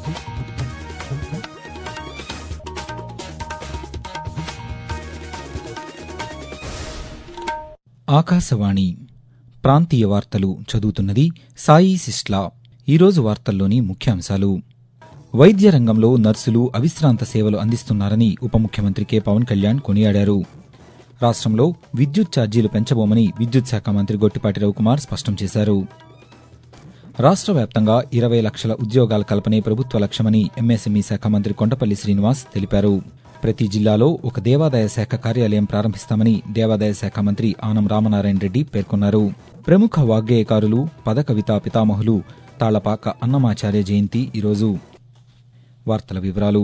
ఆకాశవాణి ప్రాంతీయ వార్తలు చదువుతున్నది సాయి సిస్లా ఈరోజు వార్తల్లోని ముఖ్యాంశాలు వైద్య రంగంలో నర్సులు అవిశ్రాంత సేవలు అందిస్తున్నారని ఉప ముఖ్యమంత్రి కె పవన్ కళ్యాణ్ కొనియాడారు రాష్ట్రంలో విద్యుత్ ఛార్జీలు పెంచబోమని విద్యుత్ శాఖ మంత్రి గొట్టిపాటి రవికుమార్ స్పష్టం చేశారు రాష్ట్ర వ్యాప్తంగా ఇరవై లక్షల ఉద్యోగాల కల్పనే ప్రభుత్వ లక్ష్యమని ఎంఎస్ఎంఈ శాఖ మంత్రి కొండపల్లి శ్రీనివాస్ తెలిపారు ప్రతి జిల్లాలో ఒక దేవాదాయ శాఖ కార్యాలయం ప్రారంభిస్తామని దేవాదాయ శాఖ మంత్రి ఆనం రామనారాయణ రెడ్డి పేర్కొన్నారు ప్రముఖ వాగ్గేయకారులు పదకవితా పితామహులు తాళ్లపాక అన్నమాచార్య జయంతి ఈరోజు వార్తల వివరాలు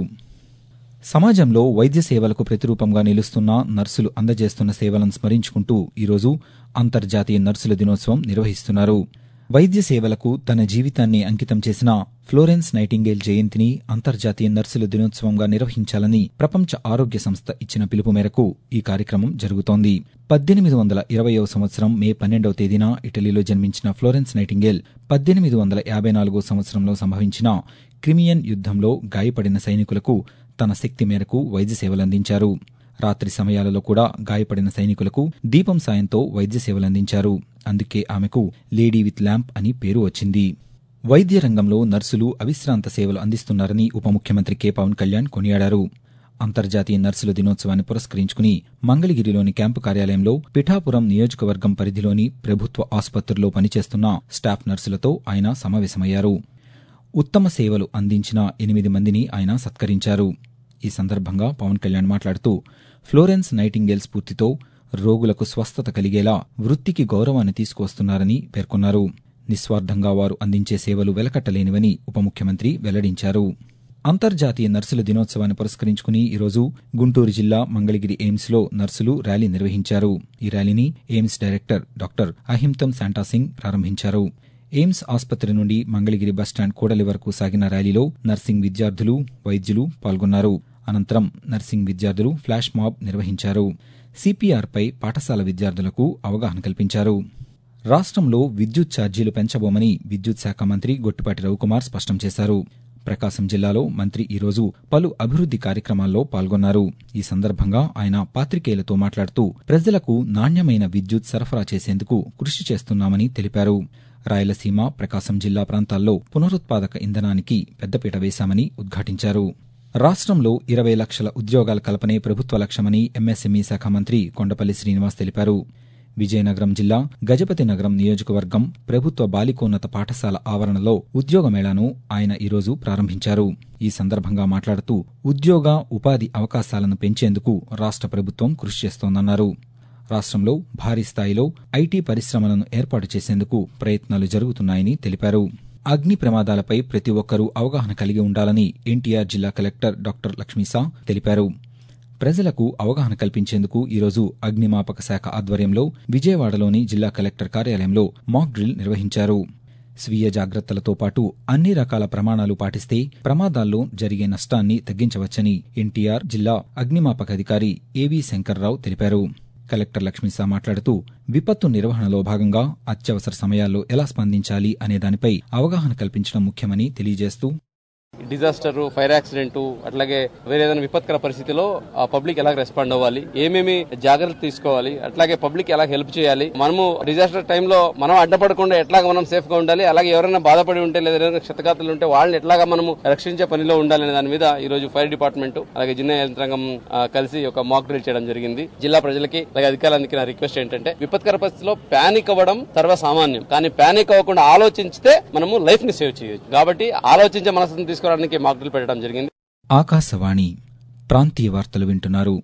సమాజంలో వైద్య సేవలకు ప్రతిరూపంగా నిలుస్తున్న నర్సులు అందజేస్తున్న సేవలను స్మరించుకుంటూ ఈరోజు అంతర్జాతీయ నర్సుల దినోత్సవం నిర్వహిస్తున్నారు వైద్య సేవలకు తన జీవితాన్ని అంకితం చేసిన ఫ్లోరెన్స్ నైటింగేల్ జయంతిని అంతర్జాతీయ నర్సుల దినోత్సవంగా నిర్వహించాలని ప్రపంచ ఆరోగ్య సంస్థ ఇచ్చిన పిలుపు మేరకు ఈ కార్యక్రమం జరుగుతోంది పద్దెనిమిది వందల ఇరవయవ సంవత్సరం మే పన్నెండవ తేదీన ఇటలీలో జన్మించిన ఫ్లోరెన్స్ నైటింగేల్ పద్దెనిమిది వందల యాభై నాలుగో సంవత్సరంలో సంభవించిన క్రిమియన్ యుద్దంలో గాయపడిన సైనికులకు తన శక్తి మేరకు వైద్య సేవలందించారు రాత్రి సమయాలలో కూడా గాయపడిన సైనికులకు దీపం సాయంతో వైద్య సేవలందించారు అందుకే ఆమెకు లేడీ విత్ ల్యాంప్ అని పేరు వచ్చింది వైద్య రంగంలో నర్సులు అవిశ్రాంత సేవలు అందిస్తున్నారని ఉప ముఖ్యమంత్రి కె పవన్ కళ్యాణ్ కొనియాడారు అంతర్జాతీయ నర్సుల దినోత్సవాన్ని పురస్కరించుకుని మంగళగిరిలోని క్యాంపు కార్యాలయంలో పిఠాపురం నియోజకవర్గం పరిధిలోని ప్రభుత్వ ఆసుపత్రుల్లో పనిచేస్తున్న స్టాఫ్ నర్సులతో ఆయన సమావేశమయ్యారు ఉత్తమ సేవలు అందించిన ఎనిమిది మందిని ఆయన సత్కరించారు ఈ సందర్భంగా పవన్ కళ్యాణ్ మాట్లాడుతూ ఫ్లోరెన్స్ నైటింగేల్ స్ఫూర్తితో రోగులకు స్వస్థత కలిగేలా వృత్తికి గౌరవాన్ని తీసుకువస్తున్నారని పేర్కొన్నారు నిస్వార్థంగా వారు అందించే సేవలు వెలకట్టలేనివని ఉప ముఖ్యమంత్రి వెల్లడించారు అంతర్జాతీయ నర్సుల దినోత్సవాన్ని పురస్కరించుకుని ఈరోజు గుంటూరు జిల్లా మంగళగిరి ఎయిమ్స్లో నర్సులు ర్యాలీ నిర్వహించారు ఈ ర్యాలీని ఎయిమ్స్ డైరెక్టర్ డాక్టర్ అహింతం శాంటాసింగ్ ప్రారంభించారు ఎయిమ్స్ ఆసుపత్రి నుండి మంగళగిరి బస్టాండ్ కూడలి వరకు సాగిన ర్యాలీలో నర్సింగ్ విద్యార్థులు వైద్యులు పాల్గొన్నారు అనంతరం నర్సింగ్ విద్యార్థులు ఫ్లాష్ మాబ్ నిర్వహించారు సిపిఆర్పై పాఠశాల విద్యార్థులకు అవగాహన కల్పించారు రాష్ట్రంలో విద్యుత్ ఛార్జీలు పెంచబోమని విద్యుత్ శాఖ మంత్రి గొట్టిపాటి రవికుమార్ స్పష్టం చేశారు ప్రకాశం జిల్లాలో మంత్రి ఈరోజు పలు అభివృద్ది కార్యక్రమాల్లో పాల్గొన్నారు ఈ సందర్భంగా ఆయన పాత్రికేయులతో మాట్లాడుతూ ప్రజలకు నాణ్యమైన విద్యుత్ సరఫరా చేసేందుకు కృషి చేస్తున్నామని తెలిపారు రాయలసీమ ప్రకాశం జిల్లా ప్రాంతాల్లో పునరుత్పాదక ఇంధనానికి పెద్దపీట వేశామని ఉద్ఘాటించారు రాష్ట్రంలో ఇరవై లక్షల ఉద్యోగాల కల్పనే ప్రభుత్వ లక్ష్యమని ఎంఎస్ఎంఈ శాఖ మంత్రి కొండపల్లి శ్రీనివాస్ తెలిపారు విజయనగరం జిల్లా గజపతి నగరం నియోజకవర్గం ప్రభుత్వ బాలికోన్నత పాఠశాల ఆవరణలో ఉద్యోగ మేళాను ఆయన ఈరోజు ప్రారంభించారు ఈ సందర్భంగా మాట్లాడుతూ ఉద్యోగ ఉపాధి అవకాశాలను పెంచేందుకు రాష్ట్ర ప్రభుత్వం కృషి చేస్తోందన్నారు రాష్ట్రంలో భారీ స్థాయిలో ఐటీ పరిశ్రమలను ఏర్పాటు చేసేందుకు ప్రయత్నాలు జరుగుతున్నాయని తెలిపారు అగ్ని ప్రమాదాలపై ప్రతి ఒక్కరూ అవగాహన కలిగి ఉండాలని ఎన్టీఆర్ జిల్లా కలెక్టర్ డాక్టర్ లక్ష్మీసా తెలిపారు ప్రజలకు అవగాహన కల్పించేందుకు ఈరోజు అగ్నిమాపక శాఖ ఆధ్వర్యంలో విజయవాడలోని జిల్లా కలెక్టర్ కార్యాలయంలో మాక్ డ్రిల్ నిర్వహించారు స్వీయ జాగ్రత్తలతో పాటు అన్ని రకాల ప్రమాణాలు పాటిస్తే ప్రమాదాల్లో జరిగే నష్టాన్ని తగ్గించవచ్చని ఎన్టీఆర్ జిల్లా అగ్నిమాపక అధికారి ఏవీ శంకర్రావు తెలిపారు కలెక్టర్ లక్ష్మీసా మాట్లాడుతూ విపత్తు నిర్వహణలో భాగంగా అత్యవసర సమయాల్లో ఎలా స్పందించాలి అనే దానిపై అవగాహన కల్పించడం ముఖ్యమని తెలియజేస్తూ డిజాస్టర్ ఫైర్ యాక్సిడెంట్ అట్లాగే వేరే ఏదైనా విపత్కర పరిస్థితిలో ఆ పబ్లిక్ ఎలా రెస్పాండ్ అవ్వాలి ఏమేమి జాగ్రత్తలు తీసుకోవాలి అట్లాగే పబ్లిక్ ఎలా హెల్ప్ చేయాలి మనము డిజాస్టర్ టైంలో మనం అడ్డపడకుండా ఎట్లాగ మనం సేఫ్ గా ఉండాలి అలాగే ఎవరైనా బాధపడి ఉంటే లేదా ఏదైనా క్షతగాతులు ఉంటే వాళ్ళని ఎట్లాగా మనము రక్షించే పనిలో ఉండాలనే దాని మీద ఈ రోజు ఫైర్ డిపార్ట్మెంట్ అలాగే జిల్లా యంత్రాంగం ఆ, కలిసి ఒక మాక్ డ్రిల్ చేయడం జరిగింది జిల్లా ప్రజలకి అలాగే అధికారులందరికీ నా రిక్వెస్ట్ ఏంటంటే విపత్కర పరిస్థితిలో ప్యానిక్ అవ్వడం సర్వసామాన్యం కానీ ప్యానిక్ అవ్వకుండా ఆలోచిస్తే మనము లైఫ్ ని సేవ్ చేయొచ్చు కాబట్టి ఆలోచించే మనసును తీసుకోవడానికి మాక్ డ్రిల్ పెట్టడం జరిగింది ఆకాశవాణి ప్రాంతీయ వార్తలు వింటున్నారు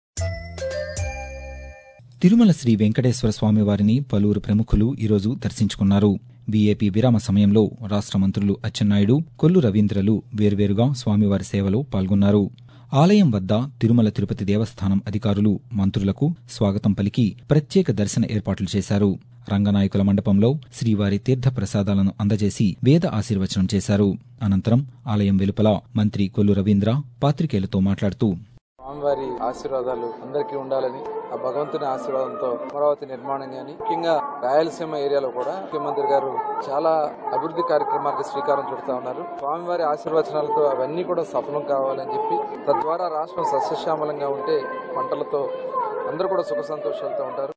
తిరుమల శ్రీ వెంకటేశ్వర స్వామి వారిని పలువురు ప్రముఖులు ఈరోజు దర్శించుకున్నారు వీఏపీ విరామ సమయంలో రాష్ట్ర మంత్రులు అచ్చెన్నాయుడు కొల్లు రవీంద్రలు వేర్వేరుగా స్వామివారి సేవలో పాల్గొన్నారు ఆలయం వద్ద తిరుమల తిరుపతి దేవస్థానం అధికారులు మంత్రులకు స్వాగతం పలికి ప్రత్యేక దర్శన ఏర్పాట్లు చేశారు రంగనాయకుల మండపంలో శ్రీవారి తీర్థ ప్రసాదాలను అందజేసి వేద ఆశీర్వచనం చేశారు అనంతరం ఆలయం వెలుపల మంత్రి కొల్లు రవీంద్ర పాత్రికేయులతో మాట్లాడుతూ స్వామివారి ఆశీర్వాదాలు అందరికీ ఉండాలని ఆ భగవంతుని ఆశీర్వాదంతో అమరావతి నిర్మాణం గాని ముఖ్యంగా రాయలసీమ ఏరియాలో కూడా ముఖ్యమంత్రి గారు చాలా అభివృద్ధి కార్యక్రమాలకు శ్రీకారం చుడతా ఉన్నారు స్వామివారి ఆశీర్వచనాలతో అవన్నీ కూడా సఫలం కావాలని చెప్పి తద్వారా రాష్ట్రం సస్యశ్యామలంగా ఉంటే పంటలతో అందరూ కూడా సుఖ సంతోషాలతో ఉంటారు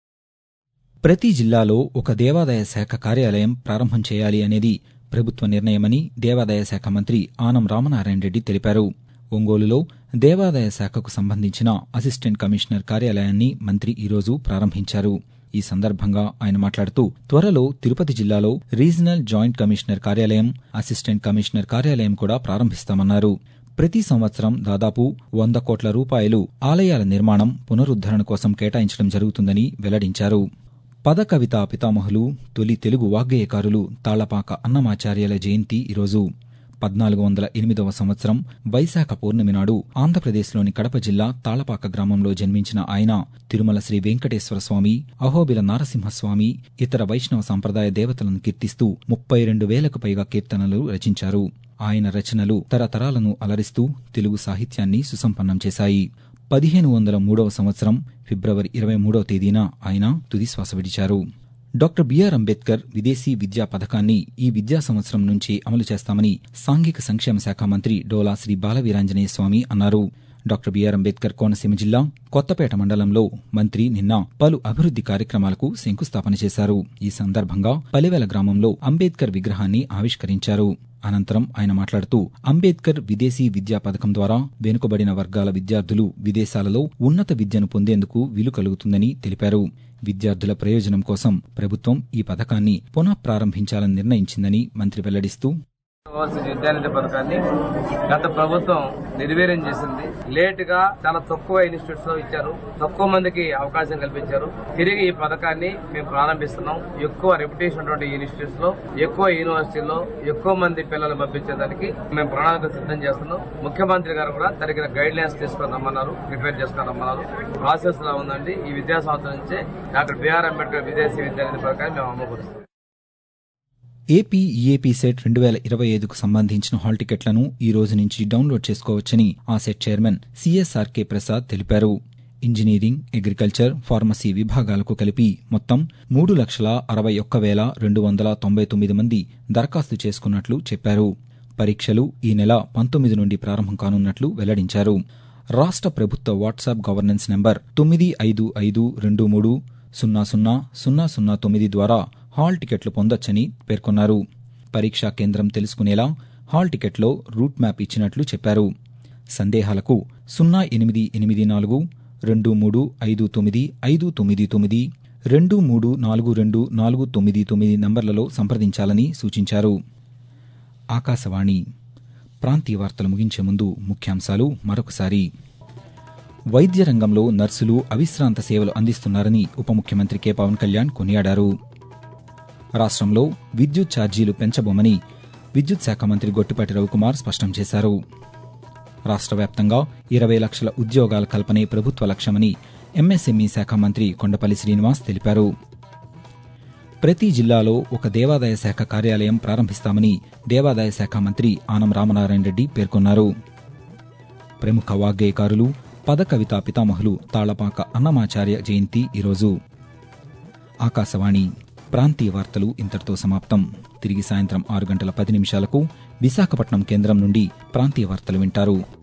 ప్రతి జిల్లాలో ఒక దేవాదాయ శాఖ కార్యాలయం ప్రారంభం చేయాలి అనేది ప్రభుత్వ నిర్ణయమని దేవాదాయ శాఖ మంత్రి ఆనం రామనారాయణ రెడ్డి తెలిపారు ఒంగోలులో దేవాదాయ శాఖకు సంబంధించిన అసిస్టెంట్ కమిషనర్ కార్యాలయాన్ని మంత్రి ఈరోజు ప్రారంభించారు ఈ సందర్భంగా ఆయన మాట్లాడుతూ త్వరలో తిరుపతి జిల్లాలో రీజనల్ జాయింట్ కమిషనర్ కార్యాలయం అసిస్టెంట్ కమిషనర్ కార్యాలయం కూడా ప్రారంభిస్తామన్నారు ప్రతి సంవత్సరం దాదాపు వంద కోట్ల రూపాయలు ఆలయాల నిర్మాణం పునరుద్దరణ కోసం కేటాయించడం జరుగుతుందని వెల్లడించారు పద కవిత పితామహులు తొలి తెలుగు వాగ్గేయకారులు తాళ్లపాక అన్నమాచార్యుల జయంతి ఈరోజు పద్నాలుగు వందల ఎనిమిదవ సంవత్సరం వైశాఖ పౌర్ణమి నాడు ఆంధ్రప్రదేశ్లోని కడప జిల్లా తాళపాక గ్రామంలో జన్మించిన ఆయన తిరుమల శ్రీ వెంకటేశ్వర స్వామి అహోబిల నారసింహస్వామి ఇతర వైష్ణవ సంప్రదాయ దేవతలను కీర్తిస్తూ ముప్పై రెండు వేలకు పైగా కీర్తనలు రచించారు ఆయన రచనలు తరతరాలను అలరిస్తూ తెలుగు సాహిత్యాన్ని సుసంపన్నం చేశాయి పదిహేను వందల మూడవ సంవత్సరం ఫిబ్రవరి ఇరవై మూడవ తేదీన ఆయన తుదిశ్వాస విడిచారు డాక్టర్ బిఆర్ అంబేద్కర్ విదేశీ విద్యా పథకాన్ని ఈ విద్యా సంవత్సరం నుంచి అమలు చేస్తామని సాంఘిక సంక్షేమ శాఖ మంత్రి డోలా శ్రీ బాలవీరాంజనేయ స్వామి అన్నారు డాక్టర్ బిఆర్ అంబేద్కర్ కోనసీమ జిల్లా కొత్తపేట మండలంలో మంత్రి నిన్న పలు అభివృద్ది కార్యక్రమాలకు శంకుస్థాపన చేశారు ఈ సందర్భంగా పలివెల గ్రామంలో అంబేద్కర్ విగ్రహాన్ని ఆవిష్కరించారు అనంతరం ఆయన మాట్లాడుతూ అంబేద్కర్ విదేశీ విద్యా పథకం ద్వారా వెనుకబడిన వర్గాల విద్యార్థులు విదేశాలలో ఉన్నత విద్యను పొందేందుకు వీలు కలుగుతుందని తెలిపారు విద్యార్థుల ప్రయోజనం కోసం ప్రభుత్వం ఈ పథకాన్ని పునః ప్రారంభించాలని నిర్ణయించిందని మంత్రి వెల్లడిస్తూ కావాల్సిన విద్యానిధి పథకాన్ని గత ప్రభుత్వం నిర్వీర్యం చేసింది లేట్ గా చాలా తక్కువ ఇన్స్టిట్యూట్స్ లో ఇచ్చారు తక్కువ మందికి అవకాశం కల్పించారు తిరిగి ఈ పథకాన్ని మేము ప్రారంభిస్తున్నాం ఎక్కువ రెప్యుటేషన్ ఉన్నటువంటి ఇన్స్టిట్యూట్స్ లో ఎక్కువ యూనివర్సిటీల్లో ఎక్కువ మంది పిల్లలు పంపించేదానికి మేము ప్రణాళిక సిద్ధం చేస్తున్నాం ముఖ్యమంత్రి గారు కూడా తగిన గైడ్ లైన్స్ తీసుకొని రమ్మన్నారు ప్రిపేర్ చేసుకొని రమ్మన్నారు ప్రాసెస్ లా ఉందండి ఈ విద్యా సంవత్సరం నుంచే డాక్టర్ బిఆర్ అంబేద్కర్ విదేశీ విద్యానిధి పథకాన్ని మేము అమలుపరుస్తాం ఏపీ ఈఏపీ సెట్ రెండు వేల ఇరవై ఐదుకు సంబంధించిన హాల్ టికెట్లను ఈ రోజు నుంచి డౌన్లోడ్ చేసుకోవచ్చని ఆ సెట్ చైర్మన్ సిఎస్ఆర్కే ప్రసాద్ తెలిపారు ఇంజనీరింగ్ అగ్రికల్చర్ ఫార్మసీ విభాగాలకు కలిపి మొత్తం మూడు లక్షల అరవై ఒక్క వేల రెండు వందల తొంభై తొమ్మిది మంది దరఖాస్తు చేసుకున్నట్లు చెప్పారు పరీక్షలు ఈ నెల పంతొమ్మిది నుండి ప్రారంభం కానున్నట్లు వెల్లడించారు రాష్ట ప్రభుత్వ వాట్సాప్ గవర్నెన్స్ నెంబర్ తొమ్మిది ఐదు ఐదు రెండు మూడు సున్నా సున్నా సున్నా సున్నా తొమ్మిది ద్వారా హాల్ టికెట్లు పొందొచ్చని పేర్కొన్నారు పరీక్షా కేంద్రం తెలుసుకునేలా హాల్ టికెట్లో రూట్ మ్యాప్ ఇచ్చినట్లు చెప్పారు సందేహాలకు సున్నా ఎనిమిది ఎనిమిది నాలుగు రెండు మూడు ఐదు తొమ్మిది ఐదు తొమ్మిది తొమ్మిది రెండు మూడు నాలుగు రెండు నాలుగు తొమ్మిది తొమ్మిది నంబర్లలో సంప్రదించాలని సూచించారు ఆకాశవాణి ప్రాంతీయ వార్తలు ముగించే ముందు ముఖ్యాంశాలు మరొకసారి వైద్య రంగంలో నర్సులు అవిశ్రాంత సేవలు అందిస్తున్నారని ఉప ముఖ్యమంత్రి కె పవన్ కళ్యాణ్ కొనియాడారు రాష్ట్రంలో విద్యుత్ ఛార్జీలు పెంచబోమని విద్యుత్ శాఖ మంత్రి గొట్టిపాటి రవికుమార్ స్పష్టం చేశారు రాష్ట్ర వ్యాప్తంగా ఇరవై లక్షల ఉద్యోగాల కల్పనే ప్రభుత్వ లక్ష్యమని ఎంఎస్ఎంఈ శాఖ మంత్రి కొండపల్లి శ్రీనివాస్ తెలిపారు ప్రతి జిల్లాలో ఒక దేవాదాయ శాఖ కార్యాలయం ప్రారంభిస్తామని దేవాదాయ శాఖ మంత్రి ఆనం రామనారాయణ రెడ్డి పేర్కొన్నారు ప్రముఖ వాగ్గేయకారులు పద కవితా పితామహులు తాళ్లపాక అన్నమాచార్య జయంతి ఈరోజు ఆకాశవాణి ప్రాంతీయ వార్తలు ఇంతటితో సమాప్తం తిరిగి సాయంత్రం ఆరు గంటల పది నిమిషాలకు విశాఖపట్నం కేంద్రం నుండి ప్రాంతీయ వార్తలు వింటారు